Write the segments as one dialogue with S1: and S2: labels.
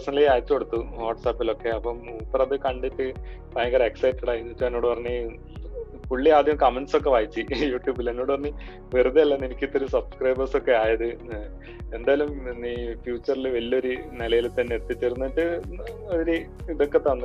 S1: personally അയച്ചു കൊടുത്തു വാട്സാപ്പിലൊക്കെ അപ്പം മൂപ്പർ അത് കണ്ടിട്ട് ഭയങ്കര എക്സൈറ്റഡ് ആയി എന്നിട്ട് എന്നോട് പറഞ്ഞ് പുള്ളി ആദ്യം കമന്റ്സ് ഒക്കെ വായിച്ച് യൂട്യൂബിൽ എന്നോട് പറഞ്ഞ് വെറുതെ അല്ല എനിക്ക് ഇത്തിരി സബ്സ്ക്രൈബേഴ്സ് ഒക്കെ ആയത് ഏഹ് എന്തായാലും നീ ഫ്യൂച്ചറിൽ വലിയൊരു നിലയിൽ തന്നെ എത്തിച്ചേർന്നിട്ട് ഒരു ഇതൊക്കെ തന്ന്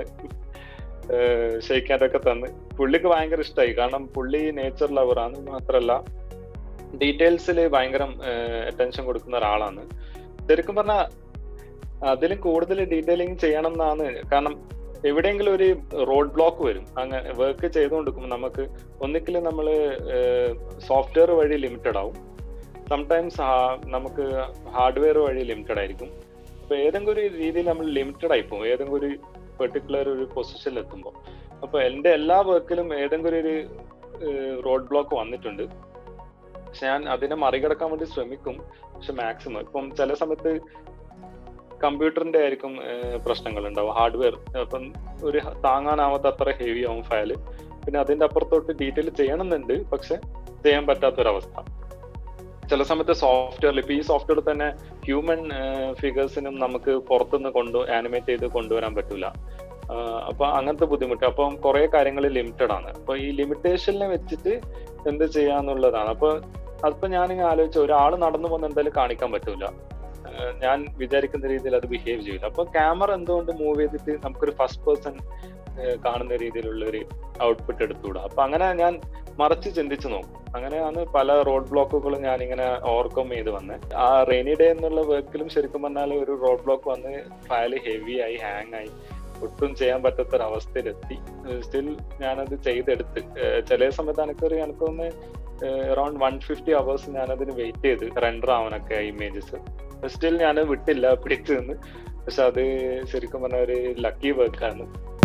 S1: ഷെയ്ക്ക് ഹാൻഡ് ഒക്കെ തന്ന് പുള്ളിക്ക് ഭയങ്കര ഇഷ്ടമായി കാരണം പുള്ളി നേച്ചർ ലവറാണ് മാത്രല്ല ഡീറ്റെയിൽസിൽ ഭയങ്കര അറ്റൻഷൻ കൊടുക്കുന്ന ഒരാളാണ് ശരിക്കും പറഞ്ഞാൽ അതിലും കൂടുതൽ ഡീറ്റെയിലിംഗ് ചെയ്യണം എന്നാണ് കാരണം എവിടെയെങ്കിലും ഒരു റോഡ് ബ്ലോക്ക് വരും അങ്ങനെ വർക്ക് ചെയ്തുകൊണ്ടിരിക്കുമ്പോൾ നമുക്ക് ഒന്നിക്കൽ നമ്മൾ സോഫ്റ്റ്വെയർ വഴി ലിമിറ്റഡ് ആവും സംടൈംസ് നമുക്ക് ഹാർഡ്വെയർ വഴി ലിമിറ്റഡ് ആയിരിക്കും അപ്പൊ ഏതെങ്കിലും ഒരു രീതിയിൽ നമ്മൾ ലിമിറ്റഡ് ആയി പോകും ഏതെങ്കിലും ഒരു പെർട്ടിക്കുലർ ഒരു പൊസിഷനിൽ എത്തുമ്പോൾ അപ്പൊ എന്റെ എല്ലാ വർക്കിലും ഏതെങ്കിലും ഒരു റോഡ് ബ്ലോക്ക് വന്നിട്ടുണ്ട് പക്ഷെ ഞാൻ അതിനെ മറികടക്കാൻ വേണ്ടി ശ്രമിക്കും പക്ഷെ മാക്സിമം ഇപ്പം ചില സമയത്ത് കമ്പ്യൂട്ടറിന്റെ ആയിരിക്കും പ്രശ്നങ്ങൾ ഉണ്ടാവും ഹാർഡ്വെയർ അപ്പം ഒരു താങ്ങാനാവാത്ത അത്ര ഹെവി ആവും ഫയല് പിന്നെ അതിന്റെ അപ്പുറത്തോട്ട് ഡീറ്റെയിൽ ചെയ്യണമെന്നുണ്ട് പക്ഷെ ചെയ്യാൻ പറ്റാത്തൊരവസ്ഥ ചില സമയത്ത് സോഫ്റ്റ്വെയറിൽ ഇപ്പൊ ഈ സോഫ്റ്റ്വെയർ തന്നെ ഹ്യൂമൻ ഫിഗേഴ്സിനും നമുക്ക് പുറത്തുനിന്ന് കൊണ്ടു ആനിമേറ്റ് ചെയ്ത് കൊണ്ടുവരാൻ പറ്റൂല അപ്പൊ അങ്ങനത്തെ ബുദ്ധിമുട്ട് അപ്പം കുറെ കാര്യങ്ങൾ ലിമിറ്റഡ് ആണ് അപ്പൊ ഈ ലിമിറ്റേഷനിനെ വെച്ചിട്ട് എന്ത് ചെയ്യാന്നുള്ളതാണ് അപ്പൊ അതിപ്പോ ഞാനിങ്ങനെ ആലോചിച്ച ഒരാൾ നടന്നു പോകുന്ന എന്തായാലും കാണിക്കാൻ പറ്റൂല ഞാൻ വിചാരിക്കുന്ന രീതിയിൽ അത് ബിഹേവ് ചെയ്യില്ല അപ്പൊ ക്യാമറ എന്തുകൊണ്ട് മൂവ് ചെയ്തിട്ട് നമുക്കൊരു ഫസ്റ്റ് പേഴ്സൺ കാണുന്ന രീതിയിലുള്ള ഒരു ഔട്ട്പുട്ട് എടുത്തുകൂടാ അപ്പൊ അങ്ങനെ ഞാൻ മറിച്ച് ചിന്തിച്ചു നോക്കും അങ്ങനെയാണ് പല റോഡ് ബ്ലോക്കുകളും ഞാൻ ഇങ്ങനെ ഓവർകം ചെയ്ത് വന്നത് ആ റെയിനി ഡേ എന്നുള്ള വർക്കിലും ശരിക്കും പറഞ്ഞാൽ ഒരു റോഡ് ബ്ലോക്ക് വന്ന് ഫയല് ഹെവി ആയി ഹാങ് ആയി ഒട്ടും ചെയ്യാൻ പറ്റാത്ത ഒരു അവസ്ഥയിലെത്തി സ്റ്റിൽ ഞാനത് ചെയ്തെടുത്ത് ചില സമയത്ത് എനിക്കൊരു എനിക്കൊന്ന് അറൌണ്ട് വൺ ഫിഫ്റ്റി അവേഴ്സ് ഞാനതിന് വെയിറ്റ് ചെയ്ത് റെൻഡർ ആവാനൊക്കെ ഇമേജസ് സ്റ്റിൽ ഞാൻ വിട്ടില്ല പിടിച്ചു നിന്ന് പക്ഷെ അത് ശരിക്കും പറഞ്ഞ ഒരു ലക്കി വർക്കാണ്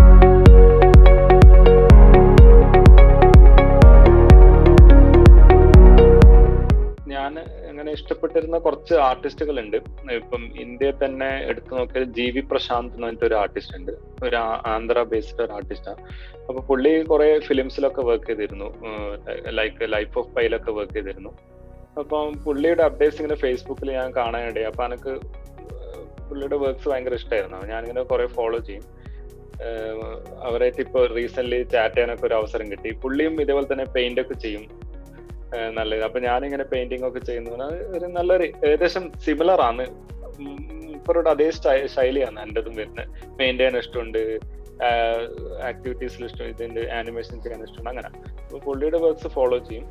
S1: ഞാൻ അങ്ങനെ ഇഷ്ടപ്പെട്ടിരുന്ന കുറച്ച് ആർട്ടിസ്റ്റുകൾ ഉണ്ട് ഇപ്പം ഇന്ത്യയിൽ തന്നെ എടുത്തു നോക്കിയാൽ ജി വി പ്രശാന്ത് എന്ന് പറഞ്ഞിട്ട് ഒരു ആർട്ടിസ്റ്റ് ഉണ്ട് ഒരു ആന്ധ്ര ബേസ്ഡ് ഒരു ആർട്ടിസ്റ്റാണ് അപ്പൊ പുള്ളി കുറെ ഫിലിംസിലൊക്കെ വർക്ക് ചെയ്തിരുന്നു ലൈക്ക് ലൈഫ് ഓഫ് പൈലൊക്കെ വർക്ക് ചെയ്തിരുന്നു അപ്പം പുള്ളിയുടെ അപ്ഡേറ്റ്സ് ഇങ്ങനെ ഫേസ്ബുക്കിൽ ഞാൻ കാണാനിടയായി അപ്പൊ എനിക്ക് പുള്ളിയുടെ വർക്ക്സ് ഭയങ്കര ഇഷ്ടമായിരുന്നു ഞാനിങ്ങനെ കുറെ ഫോളോ ചെയ്യും അവരായിട്ട് ഇപ്പൊ റീസെന്റ് ചാറ്റ് ചെയ്യാനൊക്കെ ഒരു അവസരം കിട്ടി പുള്ളിയും ഇതേപോലെ തന്നെ പെയിന്റ് ഒക്കെ ചെയ്യും നല്ലത് അപ്പൊ ഞാനിങ്ങനെ പെയിന്റിംഗ് ഒക്കെ ചെയ്യുന്ന ഒരു നല്ലൊരു ഏകദേശം സിമിലർ ആണ് ഇവരുടെ അതേ ശൈലിയാണ് എന്റെതും വരുന്നത് പെയിന്റ് ചെയ്യാൻ ഇഷ്ടമുണ്ട് ആക്ടിവിറ്റീസിൽ ഇഷ്ടം ഇതിന്റെ ആനിമേഷൻ ചെയ്യാൻ ഇഷ്ടമുണ്ട് അങ്ങനെ അപ്പൊ പുള്ളിയുടെ വർക്ക്സ് ഫോളോ ചെയ്യും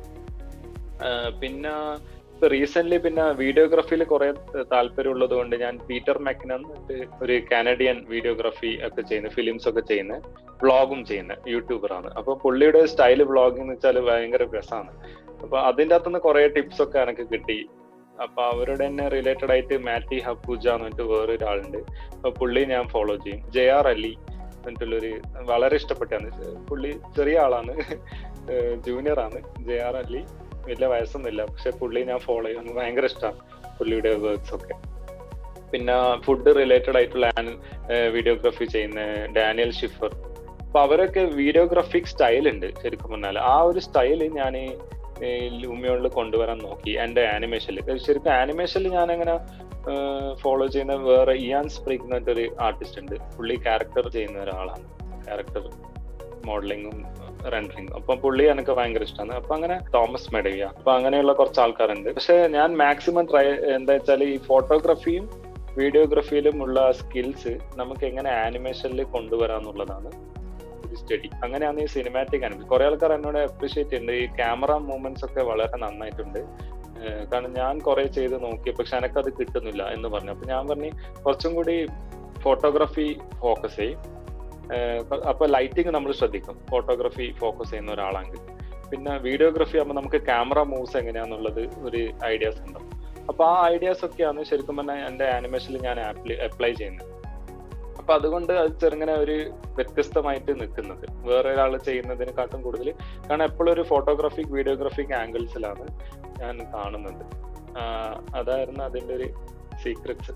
S1: പിന്നെ റീസെന്റ് പിന്നെ വീഡിയോഗ്രാഫിയിൽ കുറെ താല്പര്യം ഉള്ളത് കൊണ്ട് ഞാൻ പീറ്റർ മെക്കിനൻ ഒരു കാനഡിയൻ വീഡിയോഗ്രാഫി ഒക്കെ ചെയ്യുന്ന ഫിലിംസ് ഒക്കെ ചെയ്യുന്ന വ്ളോഗും ചെയ്യുന്ന യൂട്യൂബറാണ് അപ്പൊ പുള്ളിയുടെ സ്റ്റൈല് വ്ളോഗിംഗ് എന്ന് വെച്ചാൽ ഭയങ്കര രസമാണ് അപ്പൊ അതിൻ്റെ അകത്തുനിന്ന് കുറെ ടിപ്സ് ഒക്കെ എനിക്ക് കിട്ടി അപ്പൊ അവരുടെ തന്നെ റിലേറ്റഡ് ആയിട്ട് മാറ്റി ഹപ്പൂജ എന്ന് പറഞ്ഞിട്ട് വേറൊരാളുണ്ട് അപ്പൊ പുള്ളി ഞാൻ ഫോളോ ചെയ്യും ജെ ആർ അലി എന്നിട്ടുള്ളൊരു വളരെ ഇഷ്ടപ്പെട്ടാണ് പുള്ളി ചെറിയ ആളാണ് ജൂനിയർ ആണ് ജെ ആർ അലി വലിയ വയസ്സൊന്നുമില്ല പക്ഷെ പുള്ളി ഞാൻ ഫോളോ ചെയ്യും ഭയങ്കര ഇഷ്ടമാണ് പുള്ളിയുടെ വർക്ക്സ് ഒക്കെ പിന്നെ ഫുഡ് റിലേറ്റഡ് ആയിട്ടുള്ള വീഡിയോഗ്രാഫി ചെയ്യുന്ന ഡാനിയൽ ഷിഫർ അപ്പൊ അവരൊക്കെ വീഡിയോഗ്രാഫിക് സ്റ്റൈൽ ഉണ്ട് ശരിക്കും പറഞ്ഞാൽ ആ ഒരു സ്റ്റൈല് ഞാൻ ലൂമിയോണിൽ കൊണ്ടുവരാൻ നോക്കി എന്റെ ആനിമേഷനിൽ ശരിക്കും ആനിമേഷനിൽ ഞാൻ അങ്ങനെ ഫോളോ ചെയ്യുന്ന വേറെ ഇയാൻ സ്പ്രിക് എന്ന് പറഞ്ഞൊരു ആർട്ടിസ്റ്റ് ഉണ്ട് പുള്ളി ക്യാരക്ടർ ചെയ്യുന്ന ഒരാളാണ് ക്യാരക്ടർ മോഡലിങ്ങും റെൻഡറിങ്ങും അപ്പൊ പുള്ളി എനിക്ക് ഭയങ്കര ഇഷ്ടമാണ് അപ്പൊ അങ്ങനെ തോമസ് മെഡവിയ അപ്പൊ അങ്ങനെയുള്ള കുറച്ച് ആൾക്കാരുണ്ട് പക്ഷെ ഞാൻ മാക്സിമം ട്രൈ എന്താ വെച്ചാൽ ഈ ഫോട്ടോഗ്രാഫിയും വീഡിയോഗ്രാഫിയിലും ഉള്ള സ്കിൽസ് നമുക്ക് എങ്ങനെ ആനിമേഷനിൽ കൊണ്ടുവരാന്നുള്ളതാണ് ഒരു സ്റ്റഡി അങ്ങനെയാണ് ഈ സിനിമാറ്റിക് ആനിമേഷൻ കുറെ ആൾക്കാർ എന്നോട് അപ്രീഷിയേറ്റ് ചെയ്യുന്നുണ്ട് ഈ ക്യാമറ മൂവ്മെന്റ്സ് ഒക്കെ വളരെ നന്നായിട്ടുണ്ട് കാരണം ഞാൻ കുറെ ചെയ്ത് നോക്കി പക്ഷെ എനിക്കത് കിട്ടുന്നില്ല എന്ന് പറഞ്ഞു അപ്പൊ ഞാൻ പറഞ്ഞു കുറച്ചും കൂടി ഫോട്ടോഗ്രാഫി ഫോക്കസ് ചെയ്യും അപ്പൊ ലൈറ്റിംഗ് നമ്മൾ ശ്രദ്ധിക്കും ഫോട്ടോഗ്രാഫി ഫോക്കസ് ചെയ്യുന്ന ഒരാളാണെങ്കിൽ പിന്നെ വീഡിയോഗ്രാഫി ആകുമ്പോൾ നമുക്ക് ക്യാമറ മൂവ്സ് എങ്ങനെയാന്നുള്ളത് ഒരു ഐഡിയാസ് ഉണ്ടാവും അപ്പൊ ആ ഐഡിയാസ് ഒക്കെയാണ് ശരിക്കും പറഞ്ഞാൽ എന്റെ ആനിമേഷനിൽ ഞാൻ അപ്ലൈ ചെയ്യുന്നത് അപ്പൊ അതുകൊണ്ട് അത് ചെറുങ്ങനെ ഒരു വ്യത്യസ്തമായിട്ട് നിൽക്കുന്നത് വേറെ ഒരാൾ ചെയ്യുന്നതിനെക്കാട്ടും കൂടുതൽ കാരണം എപ്പോഴും ഒരു ഫോട്ടോഗ്രാഫിക് വീഡിയോഗ്രാഫിക് ആംഗിൾസിലാണ് ഞാൻ കാണുന്നത് അതായിരുന്നു അതിന്റെ ഒരു സീക്രറ്റ്സ്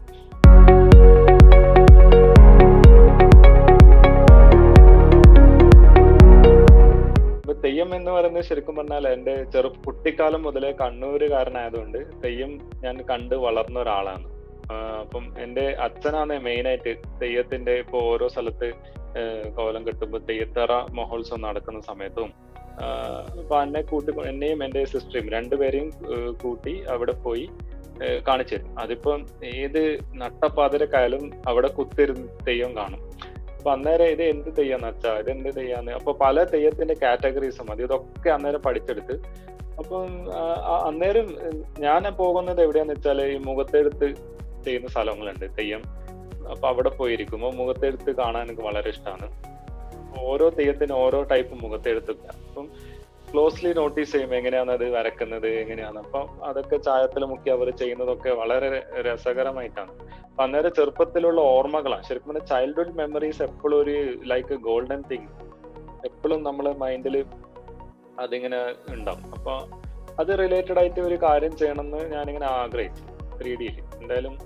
S1: തെയ്യം എന്ന് പറയുന്നത് ശരിക്കും പറഞ്ഞാൽ എന്റെ ചെറു കുട്ടിക്കാലം മുതലേ കണ്ണൂരുകാരനായതുകൊണ്ട് തെയ്യം ഞാൻ കണ്ട് വളർന്ന ഒരാളാണ് അപ്പം എൻ്റെ അച്ഛനാണ് മെയിനായിട്ട് തെയ്യത്തിന്റെ ഇപ്പൊ ഓരോ സ്ഥലത്ത് കോലം കെട്ടുമ്പോൾ തെയ്യത്തറ മഹോത്സവം നടക്കുന്ന സമയത്തും അപ്പൊ എന്നെ കൂട്ടി എന്നെയും എൻ്റെ സിസ്റ്ററെയും രണ്ടുപേരെയും കൂട്ടി അവിടെ പോയി കാണിച്ചു തരും അതിപ്പം ഏത് നട്ടപ്പാതിരക്കായാലും അവിടെ കുത്തിരുന്ന് തെയ്യം കാണും അപ്പൊ അന്നേരം ഇത് എന്ത് തെയ്യാന്ന് വെച്ചാ ഇത് എന്ത് തെയ്യാന്ന് അപ്പൊ പല തെയ്യത്തിന്റെ കാറ്റഗറീസും മതി ഇതൊക്കെ അന്നേരം പഠിച്ചെടുത്ത് അപ്പം അന്നേരം ഞാൻ പോകുന്നത് എവിടെയാന്ന് വെച്ചാൽ ഈ മുഖത്തെടുത്ത് ചെയ്യുന്ന സ്ഥലങ്ങളുണ്ട് തെയ്യം അപ്പൊ അവിടെ പോയിരിക്കുമ്പോൾ മുഖത്തെടുത്ത് കാണാൻ എനിക്ക് വളരെ ഇഷ്ടമാണ് ഓരോ തെയ്യത്തിന് ഓരോ ടൈപ്പ് മുഖത്തെടുത്ത് അപ്പം ക്ലോസ്ലി നോട്ടീസ് ചെയ്യുമ്പോൾ എങ്ങനെയാണ് അത് വരക്കുന്നത് എങ്ങനെയാണ് അപ്പം അതൊക്കെ ചായത്തിൽ മുക്കി അവർ ചെയ്യുന്നതൊക്കെ വളരെ രസകരമായിട്ടാണ് അപ്പൊ അന്നേരം ചെറുപ്പത്തിലുള്ള ഓർമ്മകളാണ് ശരിക്കും പറഞ്ഞാൽ ചൈൽഡ്ഹുഡ് മെമ്മറീസ് എപ്പോഴും ഒരു ലൈക്ക് ഗോൾഡൻ തിങ് എപ്പോഴും നമ്മളെ മൈൻഡിൽ അതിങ്ങനെ ഉണ്ടാവും അപ്പൊ അത് റിലേറ്റഡ് ആയിട്ട് ഒരു കാര്യം ചെയ്യണമെന്ന് ഞാനിങ്ങനെ ആഗ്രഹിച്ചു ത്രീ ഡിയിൽ എന്തായാലും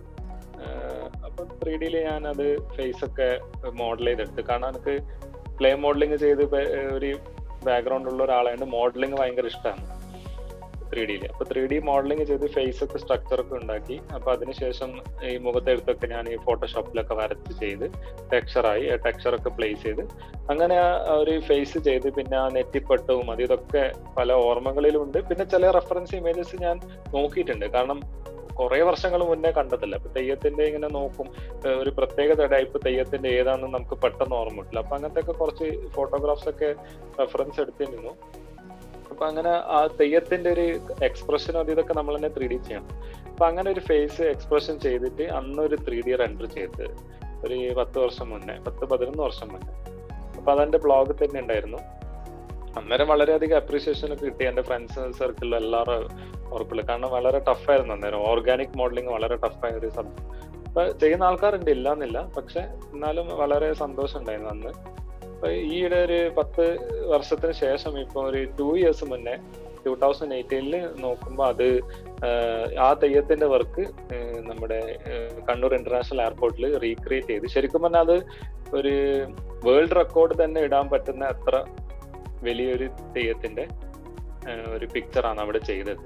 S1: അപ്പൊ ത്രീ ഡിയിൽ ഞാൻ അത് ഫേസ് ഒക്കെ മോഡൽ ചെയ്തെടുത്ത് കാരണം എനിക്ക് ക്ലേ മോഡലിംഗ് ചെയ്ത് ഒരു ബാക്ക്ഗ്രൗണ്ട് ഉള്ള ഒരാളായതുകൊണ്ട് മോഡലിംഗ് ഭയങ്കര ഇഷ്ടമാണ് ത്രീ ഡിയിൽ അപ്പൊ ത്രീ ഡി മോഡലിംഗ് ചെയ്ത് ഫേസ് ഒക്കെ സ്ട്രക്ചർ ഒക്കെ ഉണ്ടാക്കി അപ്പൊ അതിനുശേഷം ഈ മുഖത്തെടുത്തൊക്കെ ഞാൻ ഈ ഫോട്ടോഷോപ്പിലൊക്കെ വരച്ച് ചെയ്ത് ടെക്സ്ചറായി ടെക്സ്ചർ ഒക്കെ പ്ലേസ് ചെയ്ത് അങ്ങനെ ഒരു ഫേസ് ചെയ്ത് പിന്നെ ആ നെറ്റിപ്പട്ടവും അത് ഇതൊക്കെ പല ഓർമ്മകളിലും ഉണ്ട് പിന്നെ ചില റെഫറൻസ് ഇമേജസ് ഞാൻ നോക്കിയിട്ടുണ്ട് കാരണം കുറെ വർഷങ്ങൾ മുന്നേ കണ്ടതല്ല അപ്പൊ തെയ്യത്തിന്റെ ഇങ്ങനെ നോക്കും ഒരു പ്രത്യേക ടൈപ്പ് തെയ്യത്തിന്റെ ഏതാണെന്ന് നമുക്ക് പെട്ടെന്ന് ഓർമ്മ കിട്ടില്ല അപ്പൊ അങ്ങനത്തെ ഒക്കെ കുറച്ച് ഫോട്ടോഗ്രാഫ്സ് ഒക്കെ റെഫറൻസ് എടുത്തിരുന്നു അപ്പൊ അങ്ങനെ ആ തെയ്യത്തിന്റെ ഒരു എക്സ്പ്രഷൻ അത് ഇതൊക്കെ നമ്മൾ തന്നെ ത്രീ ഡി ചെയ്യണം അപ്പൊ അങ്ങനെ ഒരു ഫേസ് എക്സ്പ്രഷൻ ചെയ്തിട്ട് അന്ന് ഒരു ത്രീ ഡി റെൻഡർ ചെയ്ത് ഒരു പത്ത് വർഷം മുന്നേ പത്ത് പതിനൊന്ന് വർഷം മുന്നേ അപ്പൊ അതെന്റെ ബ്ലോഗിൽ തന്നെ ഉണ്ടായിരുന്നു അന്നേരം വളരെയധികം അപ്രീസിയേഷൻ ഒക്കെ കിട്ടി എന്റെ ഫ്രണ്ട്സ് സർക്കിളിൽ എല്ലാവരും ഉറപ്പില്ല കാരണം വളരെ ടഫായിരുന്നു അന്നേരം ഓർഗാനിക് മോഡലിംഗ് വളരെ ടഫായ ഒരു സബ്ജക്ട് അപ്പൊ ചെയ്യുന്ന ആൾക്കാരുണ്ട് ഇല്ല എന്നില്ല പക്ഷെ എന്നാലും വളരെ സന്തോഷം ഉണ്ടായിരുന്നു അന്ന് അപ്പൊ ഈയിടെ ഒരു പത്ത് വർഷത്തിന് ശേഷം ഇപ്പൊ ഒരു ടു ഇയേഴ്സ് മുന്നേ ടൂ തൗസൻഡ് എയ്റ്റീനില് നോക്കുമ്പോൾ അത് ആ തെയ്യത്തിന്റെ വർക്ക് നമ്മുടെ കണ്ണൂർ ഇന്റർനാഷണൽ എയർപോർട്ടിൽ റീക്രിയേറ്റ് ചെയ്ത് ശരിക്കും പറഞ്ഞാൽ അത് ഒരു വേൾഡ് റെക്കോർഡ് തന്നെ ഇടാൻ പറ്റുന്ന അത്ര വലിയൊരു തെയ്യത്തിന്റെ ഒരു പിക്ചറാണ് അവിടെ ചെയ്തത്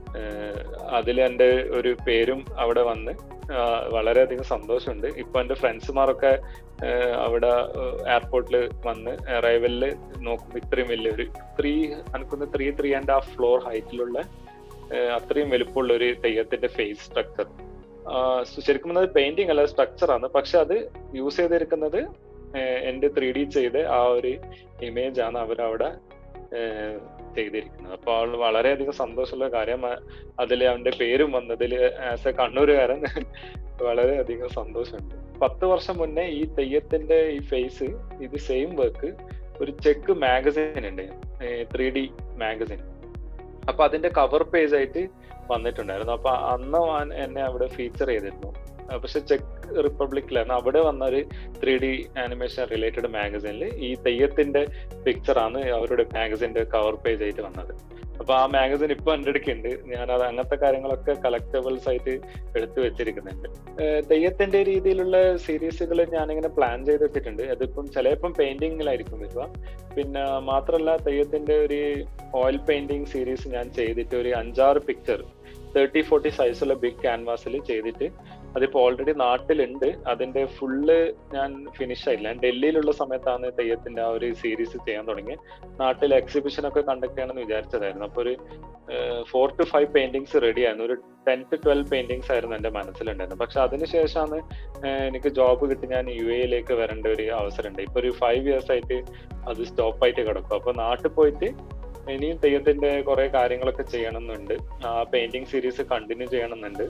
S1: അതിൽ എൻ്റെ ഒരു പേരും അവിടെ വന്ന് വളരെയധികം സന്തോഷമുണ്ട് ഇപ്പൊ എൻ്റെ ഫ്രണ്ട്സുമാരൊക്കെ അവിടെ എയർപോർട്ടിൽ വന്ന് അറൈവലിൽ നോക്കുമ്പോൾ ഇത്രയും വലിയൊരു ത്രീ എനിക്കൊന്ന് three three and half floor ഹൈറ്റിലുള്ള അത്രയും വലുപ്പമുള്ള ഒരു തെയ്യത്തിന്റെ ഫേസ് സ്ട്രക്ചർ ശരിക്കും പറഞ്ഞത് പെയിന്റിംഗ് അല്ല സ്ട്രക്ചർ ആണ് പക്ഷെ അത് യൂസ് ചെയ്തിരിക്കുന്നത് എന്റെ ത്രീ ഡി ചെയ്ത് ആ ഒരു ഇമേജ് ആണ് അവരവിടെ ചെയ്തിരിക്കുന്നത് അപ്പൊ അവൾ വളരെയധികം സന്തോഷമുള്ള കാര്യം അതിൽ അവന്റെ പേരും വന്നതിൽ ആസ് എ കണ്ണൂരുകാരൻ വളരെയധികം സന്തോഷമുണ്ട് പത്ത് വർഷം മുന്നേ ഈ തെയ്യത്തിന്റെ ഈ ഫേസ് ഇത് സെയിം വർക്ക് ഒരു ചെക്ക് മാഗസിൻ ഉണ്ട് ത്രീ ഡി മാഗസിൻ അപ്പൊ അതിന്റെ കവർ പേജ് ആയിട്ട് വന്നിട്ടുണ്ടായിരുന്നു അപ്പൊ അന്ന് എന്നെ അവിടെ ഫീച്ചർ ചെയ്തിരുന്നു പക്ഷെ ചെക്ക് റിപ്പബ്ലിക്കിലാണ് അവിടെ വന്ന ഒരു ത്രീ ഡി ആനിമേഷൻ റിലേറ്റഡ് മാഗസിനിൽ ഈ തെയ്യത്തിന്റെ പിക്ചറാണ് അവരുടെ മാഗസിന്റെ കവർ പേജ് ആയിട്ട് വന്നത് അപ്പൊ ആ മാഗസിൻ ഇപ്പൊ എൻ്റെ അടുക്കുണ്ട് ഞാൻ അത് അങ്ങനത്തെ കാര്യങ്ങളൊക്കെ കളക്ടബിൾസ് ആയിട്ട് എടുത്തു വെച്ചിരിക്കുന്നുണ്ട് തെയ്യത്തിന്റെ രീതിയിലുള്ള സീരീസുകൾ ഞാനിങ്ങനെ പ്ലാൻ ചെയ്ത് വെച്ചിട്ടുണ്ട് അതിപ്പം ചിലപ്പം പെയിന്റിങ്ങിലായിരിക്കും വരിക പിന്നെ മാത്രമല്ല തെയ്യത്തിന്റെ ഒരു ഓയിൽ പെയിന്റിങ് സീരീസ് ഞാൻ ചെയ്തിട്ട് ഒരു അഞ്ചാറ് പിക്ചർ തേർട്ടി ഫോർട്ടി സൈസുള്ള ബിഗ് ക്യാൻവാസിൽ ചെയ്തിട്ട് അതിപ്പോ ഓൾറെഡി നാട്ടിലുണ്ട് അതിന്റെ ഫുള്ള് ഞാൻ ഫിനിഷ് ആയില്ല ഞാൻ ഡൽഹിയിലുള്ള സമയത്താണ് തെയ്യത്തിന്റെ ആ ഒരു സീരീസ് ചെയ്യാൻ തുടങ്ങി നാട്ടിൽ എക്സിബിഷൻ ഒക്കെ കണ്ടക്ട് ചെയ്യണമെന്ന് വിചാരിച്ചതായിരുന്നു അപ്പൊ ഒരു four to five paintings ready ആയിരുന്നു ഒരു ടെൻ ടു ട്വൽവ് പെയിന്റിങ്സ് ആയിരുന്നു എന്റെ മനസ്സിലുണ്ടായിരുന്നത് പക്ഷെ അതിനുശേഷമാണ് എനിക്ക് ജോബ് കിട്ടി ഞാൻ യു എയിലേക്ക് വരേണ്ട ഒരു അവസരമുണ്ട് ഇപ്പൊ ഒരു ഫൈവ് ഇയേഴ്സ് ആയിട്ട് അത് സ്റ്റോപ്പ് ആയിട്ട് കിടക്കും അപ്പൊ നാട്ടിൽ പോയിട്ട് ഇനിയും തെയ്യത്തിന്റെ കുറെ കാര്യങ്ങളൊക്കെ ചെയ്യണമെന്നുണ്ട് ആ പെയിന്റിംഗ് സീരീസ് കണ്ടിന്യൂ ചെയ്യണമെന്നുണ്ട്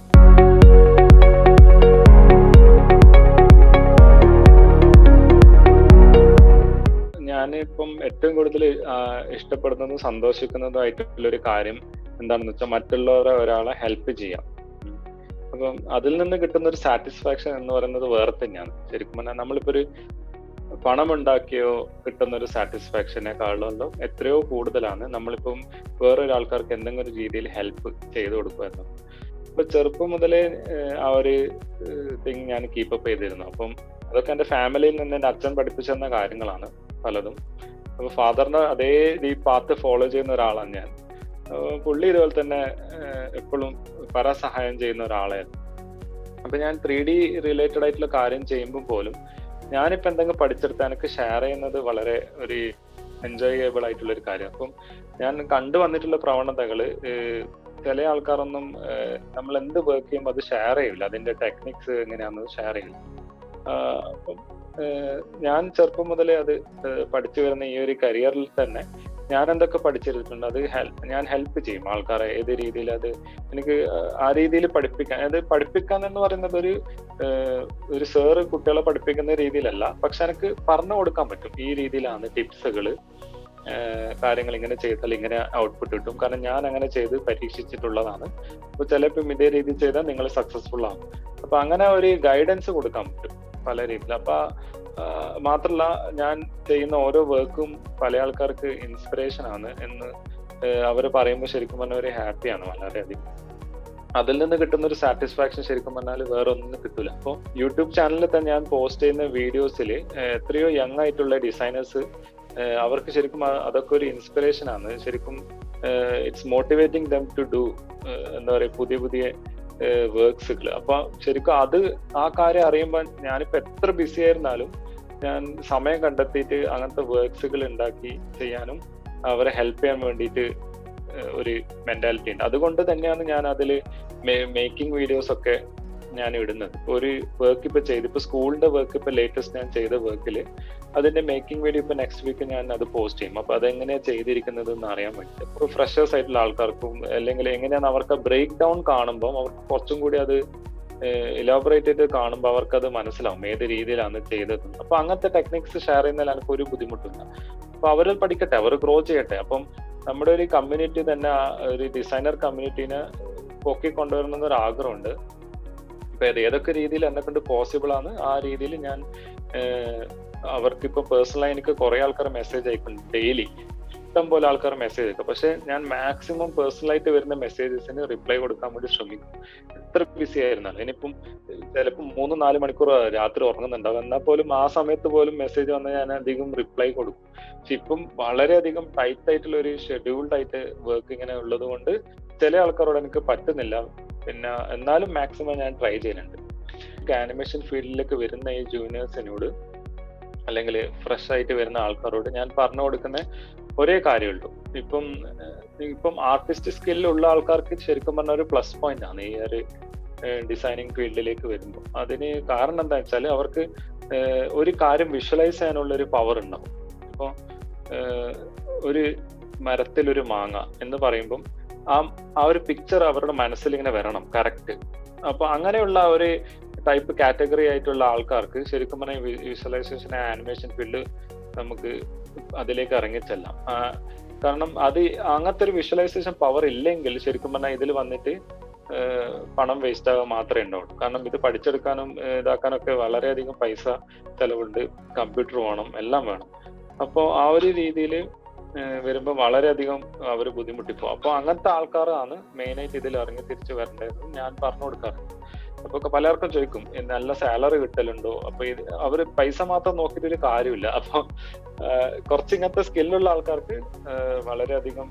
S1: ഞാനിപ്പം ഏറ്റവും കൂടുതൽ ഇഷ്ടപ്പെടുന്നതും സന്തോഷിക്കുന്നതും ആയിട്ടുള്ള ഒരു കാര്യം എന്താണെന്ന് വെച്ചാൽ മറ്റുള്ളവരെ ഒരാളെ ഹെൽപ്പ് ചെയ്യാം അപ്പം അതിൽ നിന്ന് കിട്ടുന്ന ഒരു സാറ്റിസ്ഫാക്ഷൻ എന്ന് പറയുന്നത് വേറെ തന്നെയാണ് ശരിക്കും പറഞ്ഞാൽ നമ്മളിപ്പോ ഒരു പണം ഉണ്ടാക്കിയോ കിട്ടുന്ന ഒരു സാറ്റിസ്ഫാക്ഷനെക്കാളും എത്രയോ കൂടുതലാണ് നമ്മളിപ്പം വേറൊരാൾക്കാർക്ക് എന്തെങ്കിലും ഒരു രീതിയിൽ ഹെൽപ്പ് ചെയ്തു കൊടുക്കുമായിരുന്നു ഇപ്പൊ ചെറുപ്പം മുതലേ ആ ഒരു തിങ് ഞാൻ കീപ്പപ്പ് ചെയ്തിരുന്നു അപ്പം അതൊക്കെ എന്റെ ഫാമിലിയിൽ നിന്ന് എന്റെ അച്ഛൻ പഠിപ്പിച്ചു തന്ന കാര്യങ്ങളാണ് പലതും അപ്പൊ ഫാദറിന്റെ അതേ ഈ പാത്ത് ഫോളോ ചെയ്യുന്ന ഒരാളാണ് ഞാൻ പുള്ളി ഇതുപോലെ തന്നെ എപ്പോഴും പരസഹായം ചെയ്യുന്ന ഒരാളായിരുന്നു അപ്പൊ ഞാൻ ത്രീ ഡി റിലേറ്റഡ് ആയിട്ടുള്ള കാര്യം ചെയ്യുമ്പോൾ പോലും ഞാനിപ്പോ എന്തെങ്കിലും പഠിച്ചെടുത്ത് എനിക്ക് ഷെയർ ചെയ്യുന്നത് വളരെ ഒരു എൻജോയബിൾ ആയിട്ടുള്ള ഒരു കാര്യം അപ്പം ഞാൻ കണ്ടു വന്നിട്ടുള്ള പ്രവണതകള് ചില ആൾക്കാരൊന്നും നമ്മൾ എന്ത് വർക്ക് ചെയ്യുമ്പോൾ അത് ഷെയർ ചെയ്യില്ല അതിന്റെ ടെക്നിക്സ് എങ്ങനെയാണെന്ന് ഷെയർ ചെയ്യില്ല അപ്പം ഞാൻ ചെറുപ്പം മുതലേ അത് പഠിച്ചു വരുന്ന ഈ ഒരു കരിയറിൽ തന്നെ ഞാൻ എന്തൊക്കെ പഠിച്ചിട്ടുണ്ട് അത് ഞാൻ ഹെൽപ്പ് ചെയ്യും ആൾക്കാരെ ഏത് രീതിയിൽ അത് എനിക്ക് ആ രീതിയിൽ പഠിപ്പിക്കാൻ അത് പഠിപ്പിക്കാൻ എന്ന് പറയുന്നത് ഒരു ഒരു സാറ് കുട്ടികളെ പഠിപ്പിക്കുന്ന രീതിയിലല്ല പക്ഷെ എനിക്ക് പറഞ്ഞു കൊടുക്കാൻ പറ്റും ഈ രീതിയിലാണ് ടിപ്സുകൾ കാര്യങ്ങൾ ഇങ്ങനെ ചെയ്താൽ ഇങ്ങനെ ഔട്ട്പുട്ട് കിട്ടും കാരണം ഞാൻ അങ്ങനെ ചെയ്ത് പരീക്ഷിച്ചിട്ടുള്ളതാണ് അപ്പൊ ചിലപ്പം ഇതേ രീതിയിൽ ചെയ്താൽ നിങ്ങൾ സക്സസ്ഫുൾ ആവും അപ്പൊ അങ്ങനെ ഒരു ഗൈഡൻസ് കൊടുക്കാൻ പറ്റും പല രീതിയിൽ അപ്പൊ മാത്രല്ല ഞാൻ ചെയ്യുന്ന ഓരോ വർക്കും പല ആൾക്കാർക്ക് ഇൻസ്പിറേഷൻ ആണ് എന്ന് അവർ പറയുമ്പോൾ ശരിക്കും പറഞ്ഞാൽ ഒരു ഹാപ്പിയാണ് വളരെയധികം അതിൽ നിന്ന് കിട്ടുന്ന ഒരു സാറ്റിസ്ഫാക്ഷൻ ശരിക്കും പറഞ്ഞാൽ വേറെ ഒന്നും കിട്ടില്ല അപ്പോൾ യൂട്യൂബ് ചാനലിൽ തന്നെ ഞാൻ പോസ്റ്റ് ചെയ്യുന്ന വീഡിയോസിൽ എത്രയോ യങ് ആയിട്ടുള്ള ഡിസൈനേഴ്സ് അവർക്ക് ശരിക്കും അതൊക്കെ ഒരു ഇൻസ്പിറേഷൻ ആണ് ശരിക്കും it's motivating them to do എന്താ പറയുക പുതിയ പുതിയ വർക്ക്സുകൾ അപ്പൊ ശരിക്കും അത് ആ കാര്യം അറിയുമ്പോൾ ഞാനിപ്പോ എത്ര ബിസി ആയിരുന്നാലും ഞാൻ സമയം കണ്ടെത്തിയിട്ട് അങ്ങനത്തെ വർക്ക്സുകൾ ഉണ്ടാക്കി ചെയ്യാനും അവരെ ഹെൽപ്പ് ചെയ്യാൻ വേണ്ടിയിട്ട് ഒരു മെന്റാലിറ്റി ഉണ്ട് അതുകൊണ്ട് തന്നെയാണ് ഞാൻ അതിൽ മേക്കിംഗ് വീഡിയോസ് ഒക്കെ ഞാൻ ഇടുന്നത് ഒരു വർക്ക് ഇപ്പൊ ചെയ്ത് ഇപ്പൊ സ്കൂളിന്റെ വർക്ക് ഇപ്പൊ ലേറ്റസ്റ്റ് ഞാൻ ചെയ്ത വർക്കിൽ അതിന്റെ മേക്കിംഗ് വീഡിയോ ഇപ്പൊ നെക്സ്റ്റ് വീക്ക് ഞാൻ അത് പോസ്റ്റ് ചെയ്യും അപ്പൊ അതെങ്ങനെയാ ചെയ്തിരിക്കുന്നത് എന്ന് അറിയാൻ വേണ്ടിയിട്ട് ഇപ്പൊ ഫ്രഷേഴ്സ് ആയിട്ടുള്ള ആൾക്കാർക്കും അല്ലെങ്കിൽ എങ്ങനെയാണ് അവർക്ക് ബ്രേക്ക് ഡൗൺ കാണുമ്പോൾ അവർക്ക് കുറച്ചും കൂടി അത് ഇലോബറേറ്റ് ചെയ്ത് കാണുമ്പോൾ അവർക്ക് അത് മനസ്സിലാവും ഏത് രീതിയിലാണ് ചെയ്തത് അപ്പൊ അങ്ങനത്തെ ടെക്നിക്സ് ഷെയർ ചെയ്യുന്നതിൽ എനിക്ക് ഒരു ബുദ്ധിമുട്ടില്ല അപ്പൊ അവർ പഠിക്കട്ടെ അവർ ഗ്രോ ചെയ്യട്ടെ അപ്പം നമ്മുടെ ഒരു കമ്മ്യൂണിറ്റി തന്നെ ഒരു ഡിസൈനർ കമ്മ്യൂണിറ്റീനെ പൊക്കി കൊണ്ടുവരണം ഒരു ആഗ്രഹമുണ്ട് ഇപ്പൊ ഏതൊക്കെ രീതിയിൽ എന്നെ കൊണ്ട് പോസിബിൾ ആണ് ആ രീതിയിൽ ഞാൻ അവർക്ക് ഇപ്പൊ പേഴ്സണലായി എനിക്ക് കുറെ ആൾക്കാർ മെസ്സേജ് അയക്കും ഡെയിലി ഇഷ്ടം പോലെ ആൾക്കാർ മെസ്സേജ് അയക്കും പക്ഷെ ഞാൻ മാക്സിമം പേഴ്സണലായിട്ട് വരുന്ന മെസ്സേജസിന് റിപ്ലൈ കൊടുക്കാൻ വേണ്ടി ശ്രമിക്കും എത്ര ബിസി ആയിരുന്നാലും ഇനിയിപ്പം ചിലപ്പോൾ മൂന്ന് നാല് മണിക്കൂർ രാത്രി ഉറങ്ങുന്നുണ്ടാവും എന്നാൽ പോലും ആ സമയത്ത് പോലും മെസ്സേജ് വന്നാൽ ഞാൻ അധികം റിപ്ലൈ കൊടുക്കും പക്ഷെ ഇപ്പം വളരെയധികം ടൈറ്റ് ആയിട്ടുള്ള ഒരു ഷെഡ്യൂൾഡ് ആയിട്ട് വർക്ക് ഇങ്ങനെ ഉള്ളത് കൊണ്ട് ചില ആൾക്കാരോട് എനിക്ക് പറ്റുന്നില്ല പിന്നെ എന്നാലും മാക്സിമം ഞാൻ ട്രൈ ചെയ്യുന്നുണ്ട് ആനിമേഷൻ ഫീൽഡിലേക്ക് വരുന്ന ഈ ജൂനിയേഴ്സിനോട് അല്ലെങ്കിൽ ഫ്രഷ് ആയിട്ട് വരുന്ന ആൾക്കാരോട് ഞാൻ പറഞ്ഞു കൊടുക്കുന്ന ഒരേ കാര്യമുള്ളൂ ഇപ്പം ഇപ്പം ആർട്ടിസ്റ്റ് സ്കില്ലുള്ള ആൾക്കാർക്ക് ശരിക്കും പറഞ്ഞ ഒരു പ്ലസ് പോയിന്റ് ആണ് ഈ ഒരു ഡിസൈനിങ് ഫീൽഡിലേക്ക് വരുമ്പോൾ അതിന് കാരണം എന്താ വെച്ചാൽ അവർക്ക് ഒരു കാര്യം വിഷ്വലൈസ് ചെയ്യാനുള്ള ഒരു പവർ ഉണ്ടാവും ഇപ്പോൾ ഒരു മരത്തിൽ ഒരു മാങ്ങ എന്ന് പറയുമ്പം ആ ആ ഒരു പിക്ചർ അവരുടെ മനസ്സിൽ ഇങ്ങനെ വരണം കറക്റ്റ് അപ്പൊ അങ്ങനെയുള്ള ഒരു ടൈപ്പ് കാറ്റഗറി ആയിട്ടുള്ള ആൾക്കാർക്ക് ശരിക്കും പറഞ്ഞാൽ വിഷ്വലൈസേഷൻ ആനിമേഷൻ ഫീൽഡ് നമുക്ക് അതിലേക്ക് ഇറങ്ങിച്ചെല്ലാം കാരണം അത് അങ്ങനത്തെ ഒരു വിഷ്വലൈസേഷൻ പവർ ഇല്ലെങ്കിൽ ശരിക്കും പറഞ്ഞാൽ ഇതിൽ വന്നിട്ട് പണം വേസ്റ്റ് ആകാൻ മാത്രമേ ഉണ്ടാവുള്ളൂ കാരണം ഇത് പഠിച്ചെടുക്കാനും ഇതാക്കാനൊക്കെ വളരെയധികം പൈസ ചെലവുണ്ട് കമ്പ്യൂട്ടർ വേണം എല്ലാം വേണം അപ്പോൾ ആ ഒരു രീതിയിൽ വരുമ്പോൾ വളരെയധികം അവർ ബുദ്ധിമുട്ടിപ്പോ അപ്പോൾ അങ്ങനത്തെ ആൾക്കാരാണ് മെയിനായിട്ട് ഇതിൽ ഇറങ്ങി തിരിച്ചു വരേണ്ടത് ഞാൻ പറഞ്ഞു കൊടുക്കാറുണ്ട് അപ്പൊ പലർക്കും ചോദിക്കും നല്ല സാലറി കിട്ടലുണ്ടോ അപ്പൊ ഇത് അവര് പൈസ മാത്രം നോക്കിയിട്ട് ഒരു കാര്യമില്ല അപ്പൊ കുറച്ച് ഇങ്ങനത്തെ സ്കില്ലുള്ള ആൾക്കാർക്ക് വളരെയധികം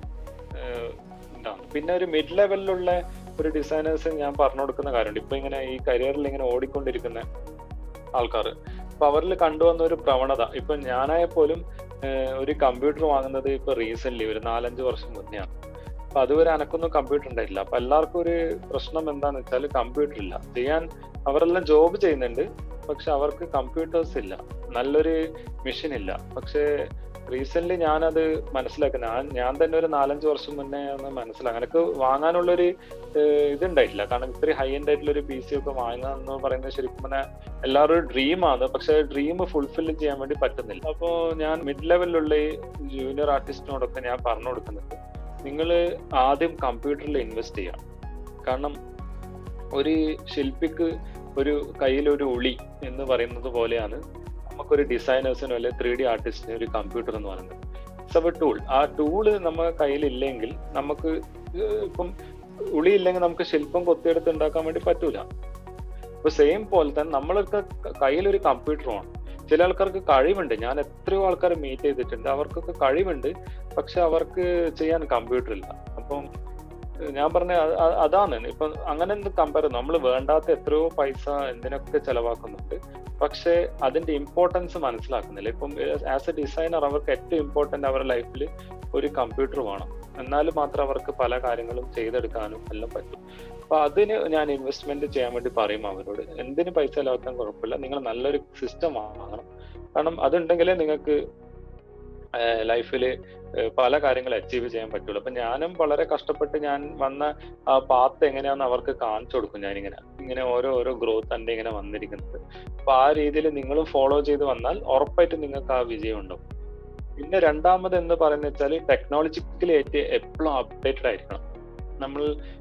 S1: ഇതാണ് പിന്നെ ഒരു മിഡ് ലെവലിലുള്ള ഒരു ഡിസൈനേഴ്സ് ഞാൻ പറഞ്ഞു കൊടുക്കുന്ന കാര്യമുണ്ട് ഇപ്പൊ ഇങ്ങനെ ഈ കരിയറിൽ ഇങ്ങനെ ഓടിക്കൊണ്ടിരിക്കുന്ന ആൾക്കാർ അപ്പൊ അവരിൽ കണ്ടുവന്ന ഒരു പ്രവണത ഇപ്പൊ ഞാനായ പോലും ഒരു കമ്പ്യൂട്ടർ വാങ്ങുന്നത് ഇപ്പൊ റീസെന്റ് ഒരു നാലഞ്ച് വർഷം മുന്നെയാണ് അപ്പൊ അതുവരെ എനക്കൊന്നും കമ്പ്യൂട്ടർ ഉണ്ടായിട്ടില്ല അപ്പൊ എല്ലാവർക്കും ഒരു പ്രശ്നം എന്താന്ന് വെച്ചാൽ കമ്പ്യൂട്ടർ ഇല്ല ചെയ്യാൻ അവരെല്ലാം ജോബ് ചെയ്യുന്നുണ്ട് പക്ഷെ അവർക്ക് കമ്പ്യൂട്ടേഴ്സ് ഇല്ല നല്ലൊരു മെഷീൻ ഇല്ല പക്ഷെ റീസെന്റ് ഞാനത് മനസ്സിലാക്കി ഞാൻ ഞാൻ തന്നെ ഒരു നാലഞ്ച് വർഷം മുന്നേ ഒന്ന് മനസ്സിലാക്കി എനിക്ക് വാങ്ങാനുള്ളൊരു ഇതുണ്ടായിട്ടില്ല കാരണം ഇത്രയും ഹൈ എൻഡ് ആയിട്ടുള്ള ഒരു പി സി ഒക്കെ വാങ്ങുക എന്ന് പറയുന്നത് ശരിക്കും പറഞ്ഞാൽ എല്ലാവരും ഡ്രീമാണ് പക്ഷെ ഡ്രീം ഫുൾഫിൽ ചെയ്യാൻ വേണ്ടി പറ്റുന്നില്ല അപ്പോൾ ഞാൻ മിഡ് ലെവലിലുള്ള ഈ ജൂനിയർ ആർട്ടിസ്റ്റിനോടൊക്കെ ഞാൻ പറഞ്ഞു കൊടുക്കുന്നുണ്ട് നിങ്ങൾ ആദ്യം കമ്പ്യൂട്ടറിൽ ഇൻവെസ്റ്റ് ചെയ്യാം കാരണം ഒരു ശില്പിക്ക് ഒരു കയ്യിൽ ഒരു ഉളി എന്ന് പറയുന്നത് പോലെയാണ് നമുക്കൊരു ഡിസൈനേഴ്സിനോ അല്ലെങ്കിൽ ത്രീ ഡി ആർട്ടിസ്റ്റിനോ ഒരു കമ്പ്യൂട്ടർ എന്ന് പറയുന്നത് ഇറ്റ്സ് അവർ ടൂൾ ആ ടൂള് നമ്മുടെ കയ്യിലില്ലെങ്കിൽ നമുക്ക് ഇപ്പം ഉളി ഇല്ലെങ്കിൽ നമുക്ക് ശില്പം കൊത്തിയെടുത്ത് ഉണ്ടാക്കാൻ വേണ്ടി പറ്റൂല ഇപ്പൊ സെയിം പോലെ തന്നെ നമ്മൾക്ക് കയ്യിലൊരു കമ്പ്യൂട്ടർ വേണം ചില ആൾക്കാർക്ക് കഴിവുണ്ട് ഞാൻ എത്രയോ ആൾക്കാർ മീറ്റ് ചെയ്തിട്ടുണ്ട് അവർക്കൊക്കെ കഴിവുണ്ട് പക്ഷെ അവർക്ക് ചെയ്യാൻ കമ്പ്യൂട്ടർ ഇല്ല അപ്പം ഞാൻ പറഞ്ഞ അ- അ- അതാണ് ഇപ്പൊ അങ്ങനെ എന്ത് കമ്പയർ നമ്മൾ വേണ്ടാത്ത എത്രയോ പൈസ എന്തിനൊക്കെ ചെലവാക്കുന്നുണ്ട് പക്ഷെ അതിന്റെ ഇമ്പോർട്ടൻസ് മനസ്സിലാക്കുന്നില്ല ഇപ്പം ആസ് എ ഡിസൈനർ അവർക്ക് ഏറ്റവും ഇമ്പോർട്ടന്റ് അവരുടെ ലൈഫിൽ ഒരു കമ്പ്യൂട്ടർ വേണം എന്നാൽ മാത്രം അവർക്ക് പല കാര്യങ്ങളും ചെയ്തെടുക്കാനും എല്ലാം പറ്റും അപ്പൊ അതിന് ഞാൻ ഇൻവെസ്റ്റ്മെന്റ് ചെയ്യാൻ വേണ്ടി പറയും അവരോട് എന്തിന് പൈസ ചെലവാക്കാൻ കുഴപ്പമില്ല നിങ്ങൾ നല്ലൊരു സിസ്റ്റം വാങ്ങണം കാരണം അതുണ്ടെങ്കിലേ നിങ്ങൾക്ക് ലൈഫിൽ പല കാര്യങ്ങൾ അച്ചീവ് ചെയ്യാൻ പറ്റുള്ളൂ അപ്പൊ ഞാനും വളരെ കഷ്ടപ്പെട്ട് ഞാൻ വന്ന ആ പാത്ത് എങ്ങനെയാന്ന് അവർക്ക് കാണിച്ചു കൊടുക്കും ഞാനിങ്ങനെ ഇങ്ങനെ ഓരോ ഓരോ ഗ്രോത്ത് എന്റെ ഇങ്ങനെ വന്നിരിക്കുന്നത് അപ്പൊ ആ രീതിയിൽ നിങ്ങളും ഫോളോ ചെയ്ത് വന്നാൽ ഉറപ്പായിട്ട് നിങ്ങൾക്ക് ആ വിജയം ഉണ്ടാവും പിന്നെ രണ്ടാമത് എന്ന് പറയുന്നത് വെച്ചാൽ ടെക്നോളജിക്കലി ആയിട്ട് എപ്പോഴും അപ്ഡേറ്റഡ് ആയിരിക്കണം നമ്മൾ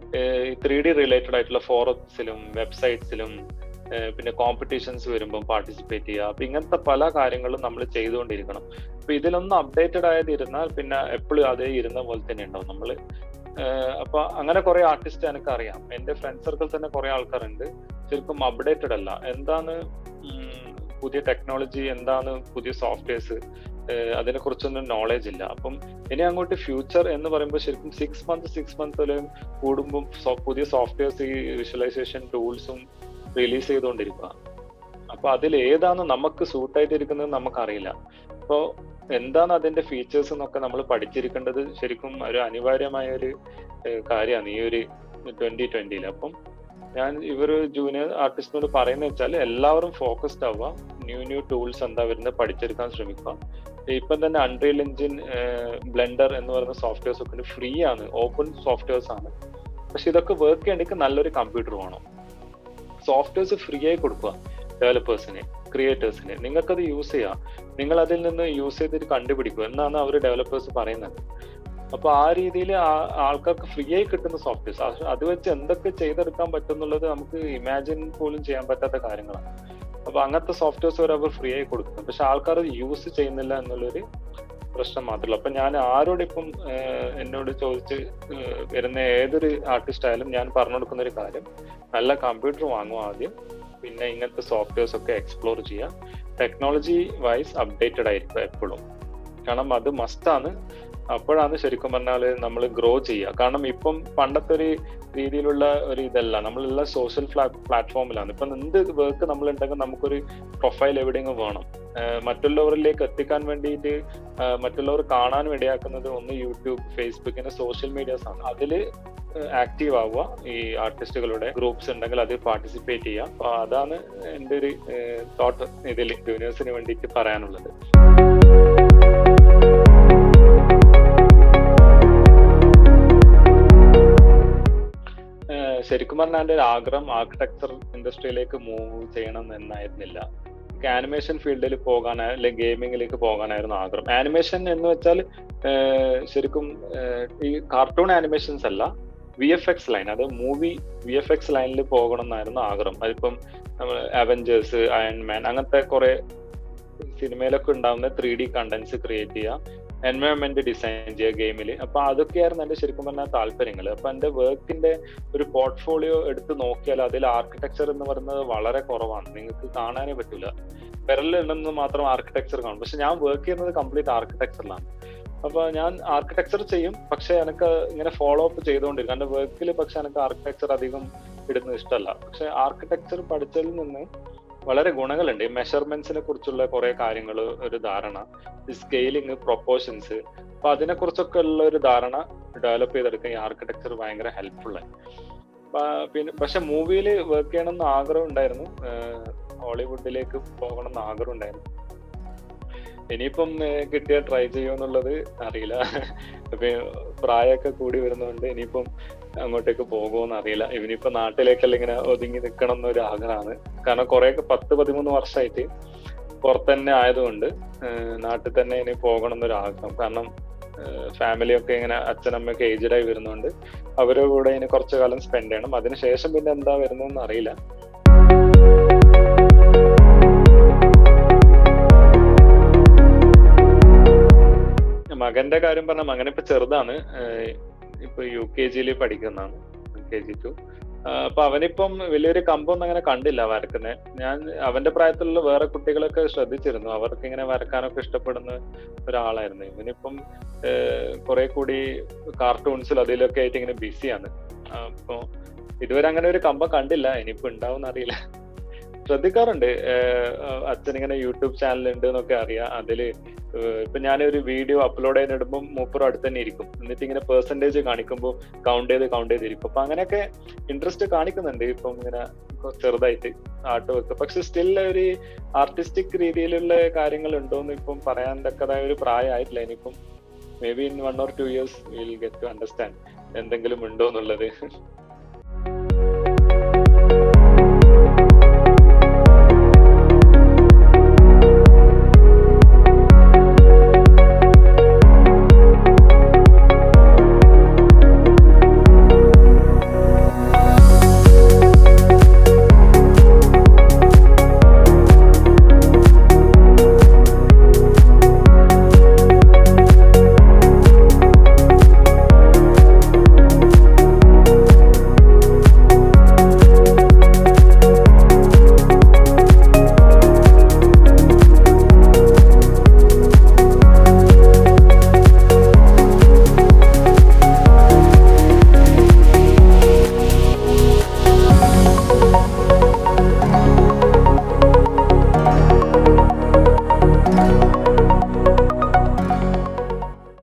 S1: ത്രീ ഡി റിലേറ്റഡ് ആയിട്ടുള്ള ഫോറംസിലും വെബ്സൈറ്റ്സിലും പിന്നെ കോമ്പറ്റീഷൻസ് വരുമ്പോൾ പാർട്ടിസിപ്പേറ്റ് ചെയ്യുക അപ്പൊ ഇങ്ങനത്തെ പല കാര്യങ്ങളും നമ്മൾ ചെയ്തുകൊണ്ടിരിക്കണം അപ്പൊ ഇതിലൊന്നും അപ്ഡേറ്റഡ് ആയതിരുന്നാൽ പിന്നെ എപ്പോഴും അതേ ഇരുന്ന പോലെ തന്നെ ഉണ്ടാവും നമ്മൾ അപ്പൊ അങ്ങനെ കുറെ ആർട്ടിസ്റ്റ് എനിക്ക് അറിയാം എന്റെ ഫ്രണ്ട് സർക്കിൾ തന്നെ കുറെ ആൾക്കാരുണ്ട് ശരിക്കും അപ്ഡേറ്റഡ് അല്ല എന്താണ് പുതിയ ടെക്നോളജി എന്താണ് പുതിയ സോഫ്റ്റ്വെയർസ് അതിനെ കുറിച്ചൊന്നും നോളേജ് ഇല്ല അപ്പം ഇനി അങ്ങോട്ട് ഫ്യൂച്ചർ എന്ന് പറയുമ്പോൾ ശരിക്കും സിക്സ് മന്ത് സിക്സ് മന്തിലും കൂടുമ്പോൾ പുതിയ സോഫ്റ്റ്വെയർസ് ഈ വിഷ്വലൈസേഷൻ ടൂൾസും റിലീസ് ചെയ്തുകൊണ്ടിരിക്കുക അപ്പൊ അതിൽ ഏതാണ് നമുക്ക് സൂട്ട് ആയിട്ടിരിക്കുന്നത് നമുക്കറിയില്ല അപ്പോൾ എന്താണ് അതിന്റെ ഫീച്ചേഴ്സ് എന്നൊക്കെ നമ്മൾ പഠിച്ചിരിക്കേണ്ടത് ശരിക്കും ഒരു അനിവാര്യമായ ഒരു കാര്യമാണ് ഈ ഒരു ട്വന്റി ട്വന്റിയിൽ അപ്പം ഞാൻ ഇവർ ജൂനിയർ ആർട്ടിസ്റ്റിനോട് പറയുന്നത് വെച്ചാൽ എല്ലാവരും ഫോക്കസ്ഡ് ആവുക ന്യൂ ന്യൂ ടൂൾസ് എന്താ വരുന്നത് പഠിച്ചെടുക്കാൻ ശ്രമിക്കുക ഇപ്പം തന്നെ അൺറിയൽ എഞ്ചിൻ ബ്ലെൻഡർ എന്ന് പറയുന്ന സോഫ്റ്റ്വെയർസ് ഒക്കെ ഫ്രീ ആണ് ഓപ്പൺ സോഫ്റ്റ്വെയർസ് ആണ് പക്ഷെ ഇതൊക്കെ വർക്ക് ചെയ്യണമെങ്കിൽ നല്ലൊരു കമ്പ്യൂട്ടർ വേണം സോഫ്റ്റ്വെയർസ് ഫ്രീ ആയി കൊടുക്കുക ഡെവലപ്പേഴ്സിന് ക്രിയേറ്റേഴ്സിന് നിങ്ങൾക്കത് യൂസ് ചെയ്യാം നിങ്ങൾ അതിൽ നിന്ന് യൂസ് ചെയ്തിട്ട് കണ്ടുപിടിക്കുക എന്നാണ് അവർ ഡെവലപ്പേഴ്സ് പറയുന്നത് അപ്പൊ ആ രീതിയിൽ ആൾക്കാർക്ക് ഫ്രീ ആയി കിട്ടുന്ന സോഫ്റ്റ്വെയർസ് അത് വെച്ച് എന്തൊക്കെ ചെയ്തെടുക്കാൻ പറ്റും എന്നുള്ളത് നമുക്ക് ഇമാജിൻ പോലും ചെയ്യാൻ പറ്റാത്ത കാര്യങ്ങളാണ് അപ്പൊ അങ്ങനത്തെ സോഫ്റ്റ്വെയർസ് വരെ അവർ ഫ്രീ ആയി കൊടുക്കുന്നു പക്ഷെ ആൾക്കാർ യൂസ് ചെയ്യുന്നില്ല എന്നുള്ളൊരു പ്രശ്നം മാത്രമല്ല അപ്പൊ ഞാൻ ആരോടിപ്പം എന്നോട് ചോദിച്ച് വരുന്ന ഏതൊരു ആർട്ടിസ്റ്റ് ആയാലും ഞാൻ പറഞ്ഞു കൊടുക്കുന്ന ഒരു കാര്യം നല്ല കമ്പ്യൂട്ടർ വാങ്ങുക ആദ്യം പിന്നെ ഇങ്ങനത്തെ സോഫ്റ്റ്വെയർസ് ഒക്കെ എക്സ്പ്ലോർ ചെയ്യുക ടെക്നോളജി വൈസ് അപ്ഡേറ്റഡ് ആയിരിക്കും എപ്പോഴും കാരണം അത് മസ്റ്റാണ് അപ്പോഴാണ് ശരിക്കും പറഞ്ഞാൽ നമ്മൾ ഗ്രോ ചെയ്യുക കാരണം ഇപ്പം പണ്ടത്തെ ഒരു രീതിയിലുള്ള ഒരു ഇതല്ല നമ്മളെല്ലാം സോഷ്യൽ പ്ലാറ്റ്ഫോമിലാണ് ഇപ്പം എന്ത് വർക്ക് നമ്മൾ ഉണ്ടെങ്കിൽ നമുക്കൊരു പ്രൊഫൈൽ എവിടെയെങ്കിലും വേണം മറ്റുള്ളവരിലേക്ക് എത്തിക്കാൻ വേണ്ടിയിട്ട് മറ്റുള്ളവർ കാണാൻ ഇടയാക്കുന്നത് ഒന്ന് യൂട്യൂബ് ഫേസ്ബുക്ക് ഇങ്ങനെ സോഷ്യൽ മീഡിയാസ് ആണ് അതിൽ ആക്റ്റീവ് ആവുക ഈ ആർട്ടിസ്റ്റുകളുടെ ഗ്രൂപ്പ്സ് ഉണ്ടെങ്കിൽ അതിൽ പാർട്ടിസിപ്പേറ്റ് ചെയ്യുക അപ്പൊ അതാണ് എൻ്റെ ഒരു തോട്ട് ഇതിൽ ജൂനിയേഴ്സിന് വേണ്ടിയിട്ട് പറയാനുള്ളത് ശരിക്കും പറഞ്ഞാൽ എൻ്റെ ഒരു ആഗ്രഹം ആർക്കിടെക്ചർ ഇൻഡസ്ട്രിയിലേക്ക് മൂവ് ചെയ്യണം എന്നായിരുന്നില്ല ആനിമേഷൻ ഫീൽഡിൽ പോകാൻ അല്ലെങ്കിൽ ഗെയിമിങ്ങിലേക്ക് പോകാനായിരുന്നു ആഗ്രഹം ആനിമേഷൻ എന്ന് വെച്ചാൽ ശരിക്കും ഈ കാർട്ടൂൺ ആനിമേഷൻസ് അല്ല വി എഫ് എക്സ് ലൈൻ അത് മൂവി വി എഫ് എക്സ് ലൈനിൽ പോകണം എന്നായിരുന്നു ആഗ്രഹം അതിപ്പം നമ്മൾ അവഞ്ചേഴ്സ് അയൺമാൻ അങ്ങനത്തെ കുറെ സിനിമയിലൊക്കെ ഉണ്ടാകുന്ന ത്രീ ഡി കണ്ടന്റ്സ് ക്രിയേറ്റ് ചെയ്യുക എൻവയോൺമെന്റ് ഡിസൈൻ ചെയ്യുക ഗെയിമിൽ അപ്പൊ അതൊക്കെയായിരുന്നു എന്റെ ശരിക്കും പറഞ്ഞാൽ താല്പര്യങ്ങൾ അപ്പൊ എന്റെ വർക്കിന്റെ ഒരു പോർട്ട്ഫോളിയോ എടുത്ത് നോക്കിയാൽ അതിൽ ആർക്കിടെക്ചർ എന്ന് പറയുന്നത് വളരെ കുറവാണ് നിങ്ങൾക്ക് കാണാനേ പറ്റില്ല വിരലിലുണ്ടെന്ന് മാത്രം ആർക്കിടെക്ചർ കാണും പക്ഷെ ഞാൻ വർക്ക് ചെയ്യുന്നത് കംപ്ലീറ്റ് ആർക്കിടെക്ചറിലാണ് അപ്പൊ ഞാൻ ആർക്കിടെക്ചർ ചെയ്യും പക്ഷെ എനിക്ക് ഇങ്ങനെ ഫോളോ അപ്പ് ചെയ്തുകൊണ്ടിരിക്കും എന്റെ വർക്കിൽ പക്ഷെ എനിക്ക് ആർക്കിടെക്ചർ അധികം ഇടുന്നത് ഇഷ്ടമല്ല പക്ഷെ ആർക്കിടെക്ചർ പഠിച്ചതിൽ നിന്ന് വളരെ ഗുണങ്ങളുണ്ട് മെഷർമെന്റ്സിനെ കുറിച്ചുള്ള കുറെ കാര്യങ്ങൾ ഒരു ധാരണ സ്കെയിലിംഗ് പ്രൊപ്പോർഷൻസ് അപ്പൊ അതിനെ കുറിച്ചൊക്കെ ഉള്ള ഒരു ധാരണ ഡെവലപ്പ് ചെയ്തെടുക്കാൻ ഈ ആർക്കിടെക്ചർ ഭയങ്കര ഹെൽപ്ഫുൾ ആയി പിന്നെ പക്ഷെ മൂവിയിൽ വർക്ക് ചെയ്യണം എന്ന് ആഗ്രഹം ഉണ്ടായിരുന്നു ഹോളിവുഡിലേക്ക് പോകണം എന്ന് ആഗ്രഹം ഉണ്ടായിരുന്നു ഇനിയിപ്പം കിട്ടിയ ട്രൈ ചെയ്യുമെന്നുള്ളത് അറിയില്ല അപ്പൊ പ്രായമൊക്കെ കൂടി വരുന്നതുകൊണ്ട് ഇനിയിപ്പം അങ്ങോട്ടേക്ക് പോകുമെന്ന് അറിയില്ല ഇവനിപ്പോ നാട്ടിലേക്കല്ല ഇങ്ങനെ ഒതുങ്ങി നിൽക്കണം എന്നൊരു ആഗ്രഹമാണ് കാരണം കുറെ പത്ത് പതിമൂന്ന് വർഷമായിട്ട് പുറത്തന്നെ ആയതുകൊണ്ട് നാട്ടിൽ തന്നെ ഇനി പോകണം എന്നൊരു ആഗ്രഹം കാരണം ഫാമിലിയൊക്കെ ഇങ്ങനെ അച്ഛനമ്മയൊക്കെ ഏജ്ഡ് ആയി വരുന്നുണ്ട് അവരുടെ കൂടെ ഇനി കുറച്ചു കാലം സ്പെൻഡ് ചെയ്യണം അതിനുശേഷം പിന്നെ എന്താ വരുന്നതെന്ന് അറിയില്ല മകന്റെ കാര്യം പറഞ്ഞ മകൻ ഇപ്പൊ ചെറുതാണ് ഇപ്പൊ യു കെ ജിയിൽ പഠിക്കുന്നതാണ് യു കെ ജി ടു അപ്പൊ അവനിപ്പം വലിയൊരു കമ്പൊന്നും അങ്ങനെ കണ്ടില്ല വരക്കുന്നത് ഞാൻ അവന്റെ പ്രായത്തിലുള്ള വേറെ കുട്ടികളൊക്കെ ശ്രദ്ധിച്ചിരുന്നു അവർക്ക് ഇങ്ങനെ വരക്കാനൊക്കെ ഇഷ്ടപ്പെടുന്ന ഒരാളായിരുന്നു ഇവനിപ്പം കുറെ കൂടി കാർട്ടൂൺസിൽ അതിലൊക്കെ ആയിട്ട് ഇങ്ങനെ ബിസിയാണ് അപ്പൊ ഇതുവരെ അങ്ങനെ ഒരു കമ്പം കണ്ടില്ല ഇനിയിപ്പോ ഉണ്ടാവും അറിയില്ല ശ്രദ്ധിക്കാറുണ്ട് അച്ഛൻ ഇങ്ങനെ യൂട്യൂബ് ചാനൽ ഉണ്ട് എന്നൊക്കെ അറിയാം അതില് ഇപ്പൊ ഞാനൊരു വീഡിയോ അപ്ലോഡ് ചെയ്തിടുമ്പോൾ മൂപ്പറും അടുത്ത് തന്നെ ഇരിക്കും എന്നിട്ട് ഇങ്ങനെ പെർസെന്റേജ് കാണിക്കുമ്പോൾ കൗണ്ട് ചെയ്ത് കൗണ്ട് ചെയ്തിരിക്കും അപ്പൊ അങ്ങനെയൊക്കെ ഇൻട്രസ്റ്റ് കാണിക്കുന്നുണ്ട് ഇപ്പം ഇങ്ങനെ ചെറുതായിട്ട് ആർട്ട് വർക്ക് പക്ഷെ സ്റ്റിൽ ഒരു ആർട്ടിസ്റ്റിക് രീതിയിലുള്ള കാര്യങ്ങൾ ഉണ്ടോന്ന് ഇപ്പം പറയാൻ തക്കതായ ഒരു പ്രായമായിട്ടില്ല ഇനിയിപ്പം maybe in one or two years will get to understand എന്തെങ്കിലും ഉണ്ടോ എന്നുള്ളത്